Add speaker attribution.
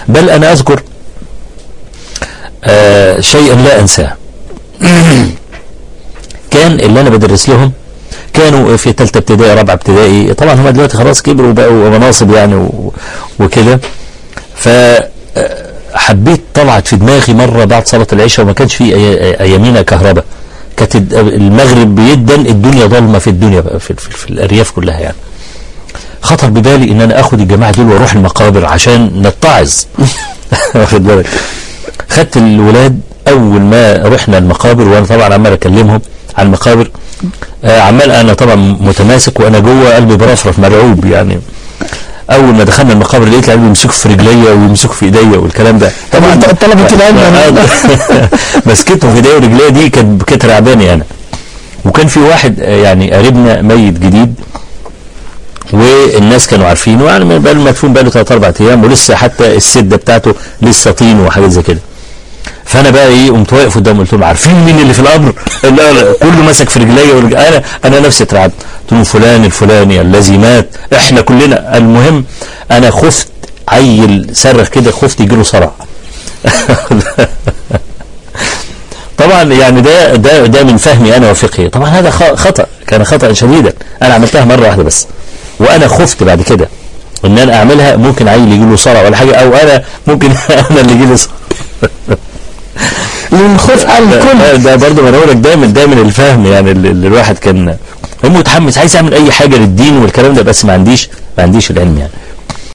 Speaker 1: بل انا اذكر آه شيئا لا انساه كان اللي انا بدرس لهم كانوا في ثالثه ابتدائي رابعه ابتدائي طبعا هم دلوقتي خلاص كبروا وبقوا مناصب يعني و- وكده ف آه، حبيت طلعت في دماغي مره بعد صلاه العشاء وما كانش في أي- ايامينا كهرباء كانت الد- المغرب بيدا الدنيا ضلمه في الدنيا بقى في, في, في الارياف كلها يعني خطر ببالي ان انا اخد الجماعه دول واروح المقابر عشان نتعظ واخد بالك خدت الولاد اول ما رحنا المقابر وانا طبعا عمال اكلمهم عن المقابر آه عمال انا طبعا متماسك وانا جوه قلبي برفرف مرعوب يعني اول ما دخلنا المقابر لقيت العيال بيمسكوا في رجليا ويمسكوا في ايديا والكلام ده
Speaker 2: طبعا طلبة العلم
Speaker 1: آه، مسكتهم في ايديا ورجليا دي كانت كانت رعباني انا وكان في واحد آه، يعني قريبنا ميت جديد والناس كانوا عارفينه يعني من بقاله مدفون بقاله ثلاث اربع ايام ولسه حتى السده بتاعته لسه طين وحاجات زي كده فانا بقى ايه قمت واقف قدام قلت لهم عارفين مين اللي في القبر؟ لا لا كله ماسك في رجليا ورج... انا انا نفسي اترعبت قلت لهم فلان الفلاني الذي مات احنا كلنا المهم انا خفت عيل صرخ كده خفت يجي له صرع طبعا يعني ده ده ده من فهمي انا وفقهي طبعا هذا خ- خطا كان خطا شديدا انا عملتها مره واحده بس وانا خفت بعد كده ان انا اعملها ممكن عيل يجي له صرع ولا حاجه او انا ممكن انا اللي يجي لي صرع
Speaker 2: للخوف على الكل
Speaker 1: ده, ده برضه ما انا بقول لك دايما دايما الفهم يعني اللي اللي الواحد كان هو متحمس عايز يعمل اي حاجه للدين والكلام ده بس ما عنديش ما عنديش العلم يعني